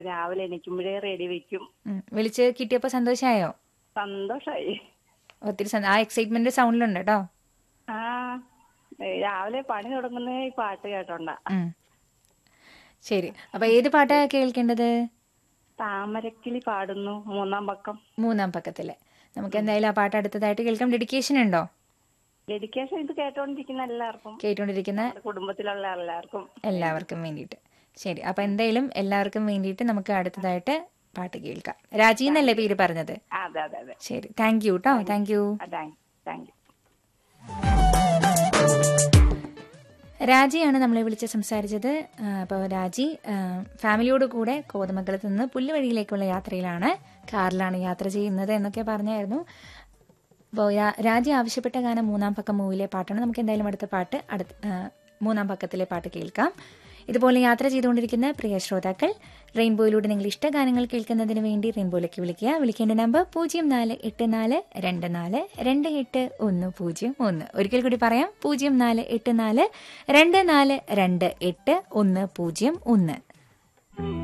രാവിലെ എണീക്കുമ്പോഴേ റെഡി വെക്കും ഉം. വിളിച്ച് കിട്ടിയപ്പോൾ സന്തോഷമായോ സന്തോഷായി ഒത്തിരി സന്തോ- ആ എക്സൈറ്റ്മെന്റ് സൗണ്ടിലുണ്ട് കേട്ടോ ആ ഏ, രാവിലെ പണി തുടങ്ങുന്ന ഈ പാട്ട് കേട്ടോണ്ടാ ഉം. ശരി അപ്പൊ ഏത് പാട്ടാ കേൾക്കേണ്ടത് താമരക്കിളി പാടുന്നു മൂന്നാം പക്കം മൂന്നാം പക്കത്തില് നമുക്ക് എന്തായാലും ആ പാട്ട് അടുത്തതായിട്ട് കേൾക്കാം ഡെഡിക്കേഷൻ ഉണ്ടോ ഡെഡിക്കേഷൻ ഇത് കേട്ടോണ്ടിരിക്കുന്ന എല്ലാവർക്കും കേട്ടുകൊണ്ടിരിക്കുന്ന നമ്മുടെ കുടുംബത്തിലുള്ള എല്ലാവർക്കും എല്ലാവർക്കും വേണ്ടിയിട്ട് ശരി അപ്പൊ എന്തായാലും എല്ലാവർക്കും വേണ്ടിയിട്ട് നമുക്ക് അടുത്തതായിട്ട് പാട്ട് കേൾക്കാം രാജി എന്നല്ലേ പേര് പറഞ്ഞത് അതെ അതെ അതെ ശരി താങ്ക് യു കേട്ടോ thank you thank thank you രാജിയാണ് നമ്മളെ വിളിച്ച് സംസാരിച്ചത് അപ്പോൾ രാജി ആ, ഫാമിലിയോട് കൂടെ കോതമംഗലത്ത് നിന്ന് പുല്ലുവഴിയിലേക്കുള്ള യാത്രയിലാണ് കാറിലാണ് യാത്ര ചെയ്യുന്നത് എന്നൊക്കെ പറഞ്ഞായിരുന്നു അപ്പോൾ രാജി ആവശ്യപ്പെട്ട ഗാനം മൂന്നാം പക്കം മൂവിലെ പാട്ടാണ് നമുക്ക് എന്തായാലും അടുത്ത പാട്ട് അടുത്ത ആ, മൂന്നാം പക്കത്തിലെ പാട്ട് കേൾക്കാം ഇതുപോലെ യാത്ര ചെയ്തുകൊണ്ടിരിക്കുന്ന പ്രിയ ശ്രോതാക്കൾ റെയിൻബോയിലൂടെ നിങ്ങൾ ഇഷ്ടഗാനങ്ങൾ കേൾക്കുന്നതിന് വേണ്ടി റെയിൻബോയിലേക്ക് വിളിക്കുക വിളിക്കേണ്ട നമ്പർ പൂജ്യം നാല് എട്ട് നാല് രണ്ട് നാല് രണ്ട് എട്ട് ഒന്ന് പൂജ്യം ഒന്ന് ഒരിക്കൽ കൂടി പറയാം പൂജ്യം നാല് എട്ട് നാല് രണ്ട് നാല് രണ്ട് എട്ട് ഒന്ന് പൂജ്യം ഒന്ന്